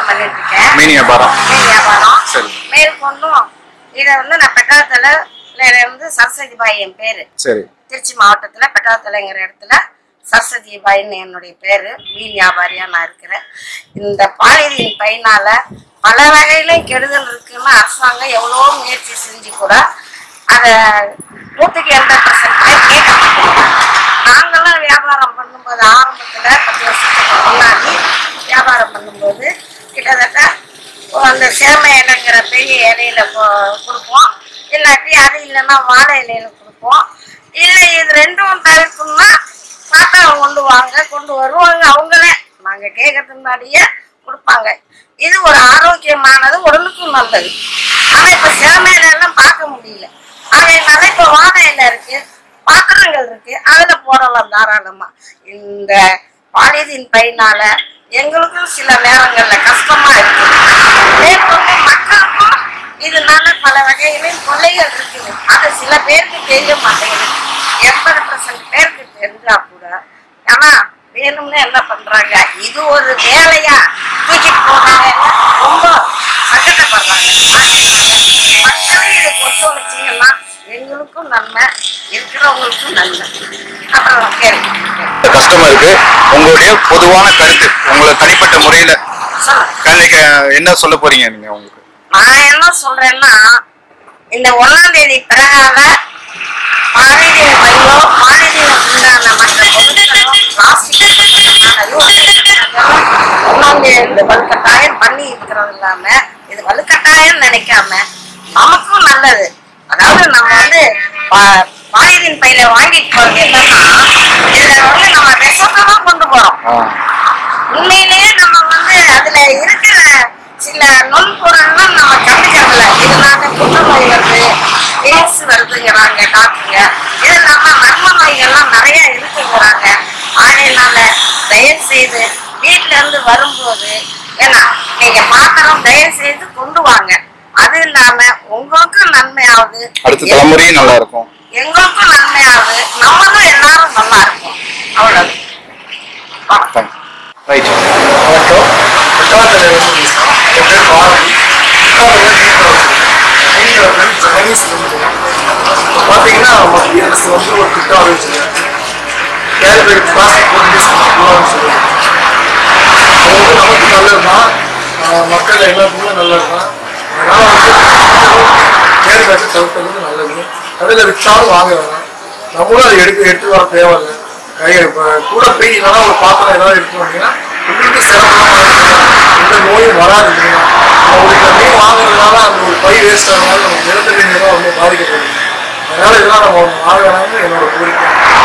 வியாபாரம் பண்ணிட்டு இருக்கேன் மீன் வியாபாரம் மீன் வியாபாரம் சரி. மேற்கொண்டும் இதை வந்து நான் பெட்டாத்துல வந்து சரஸ்வதி பாய் என் பேரு சரி திருச்சி மாவட்டத்துல பெட்டாத்தலைங்கிற இடத்துல சரஸ்வதி பாயின்னு என்னுடைய பேரு மீன் வியாபாரியா நான் இருக்கிறேன் இந்த பாலிதீன் பையனால பல வகையிலும் கெடுதல் இருக்குன்னு அரசாங்கம் எவ்வளவோ முயற்சி செஞ்சு கூட அதை நூற்றுக்கு எண்பது பர்சன்ட் கேட்க மாட்டேங்கிறாங்க. நாங்கெல்லாம் வியாபாரம் பண்ணும்போது ஆரம்பத்துல பத்து வருஷத்துக்கு முன்னாடி வியாபாரம் பண்ணும்போது கிட்டத்தட்ட அந்த சேமை இலைங்கிற பெரிய இலையில கொ- கொடுப்போம் இல்லாட்டி அது இல்லைன்னா வாழை இலையில கொடுப்போம் இல்லை இது ரெண்டும் தவிர்க்கணும்னா பார்த்தா கொண்டு வாங்க கொண்டு வருவாங்க அவங்களே நாங்க கேட்கறதுக்கு முன்னாடியே கொடுப்பாங்க இது ஒரு ஆரோக்கியமானது உடலுக்கும் நல்லது ஆனா இப்ப சேமையில எல்லாம் பார்க்க முடியல அதனால இப்ப வாழை இலை இருக்கு பாத்திரங்கள் இருக்கு அதுல போடலாம் தாராளமா இந்த பாலிதீன் பையனால எங்களுக்கும் சில நேரங்கள்ல கஷ்டமா இருக்கு மேற்கொண்டு மக்களுக்கும் இதனால பல வகையிலும் கொள்ளைகள் இருக்குது அது சில பேருக்கு தெரிய மாட்டேங்குது எண்பது பர்சன்ட் பேருக்கு தெரிஞ்சா கூட ஆனா வேணும்னு என்ன பண்றாங்க இது ஒரு வேலையா தூக்கிட்டு போனாங்கன்னா ரொம்ப சங்கடப்படுறாங்க அதனால மக்களும் இதுக்கு ஒத்துழைச்சிங்கன்னா எங்களுக்கும் நன்மை இருக்கிறவங்களுக்கும் நன்மை அப்புறம் கேள்வி கஸ்டமருக்கு உங்களுடைய பொதுவான கருத்து உங்களை தனிப்பட்ட முறையில சொல்லுங்க கண்ணுக்கு என்ன சொல்ல போறீங்க நீங்க உங்களுக்கு நான் என்ன சொல்றேன்னா இந்த ஒன்னாம் தேதி பிறகால பாலிதீன் பையோ பாலிதீன் உண்டான மற்ற பொருட்களோ பிளாஸ்டிக் ஒன்னாம் தேதி இந்த வலுக்கட்டாயம் பண்ணி இருக்கிறது இல்லாம இது வலுக்கட்டாயம் நினைக்காம நமக்கும் நல்லது அதாவது நம்ம வந்து பா- பாலிதீன் பையில வாங்கிட்டு போறது என்னன்னா இதுல வந்து நம்ம விஷத்தை தான் கொண்டு போறோம் ஆ, உண்மையிலேயே நம்ம வந்து அதுல இருக்கிற சில நுண்பொருள்லாம் நம்ம கண்டுக்கறதில்ல இதனால புற்றுநோய் வருது எய்ட்ஸ் வருதுங்கிறாங்க டாக்டருங்க இது இல்லாம மர்ம நோய்கள்லாம் நிறைய இருக்குங்கிறாங்க ஆகையினால தயவு செய்து வீட்ல இருந்து வரும்போது ஏன்னா நீங்க பாத்திரம் தயவு செய்து கொண்டு வாங்க அது இல்லாம உங்களுக்கும் நன்மையாவது அடுத்த தலைமுறையும் நல்லா இருக்கும் எங்களுக்கும் நன்மையாவது நம்மளும் எல்லாரும் நல்லா இருக்கும் அவ்வளவு தேங்க்ஸ் ரைட் வணக்கம் பெட்டாத்தலைவர் என் பேர் பாரதி பெட்டாத்தலைவர் வீட்டில் வச்சிருக்கேன் வீட்டில் ஜெகனீஸ் இப்போ பார்த்தீங்கன்னா மத்திய அரசு வந்து ஒரு திட்டம் அறிவிச்சிருக்காங்க கேரிபேக் பிளாஸ்டிக் போட்டு யூஸ் பண்ணக்கூடாதுன்னு சொல்லுவாங்க அது வந்து நமக்கு நல்லது தான் மக்கள் எல்லாத்துக்குமே நல்லது தான் அதனால் வந்து கேரிபேக்கை தவிர்க்கிறது நல்லது கடையில் விற்றாலும் வாங்க வேணாம் நம்மளும் அதை எடுக்க எடுத்து வர தேவையில்லை கை இப்போ கூட போய் இல்லைன்னா ஒரு பாத்திரம் ஏதாவது எடுத்து வந்தீங்கன்னா உங்களுக்கு சிரமமாக இருக்கும் எந்த நோயும் வராது இல்லைன்னா உங்களுக்கு மீன் வாங்குறதுனால அந்த ஒரு பை வேஸ்ட் ஆகிறதுனால நம்ம நிலத்தடி நீரும் ரொம்ப பாதிக்கப்படுது அதனால இதெல்லாம் நம்ம வாங்க வேணாம்னு என்னோட கோரிக்கை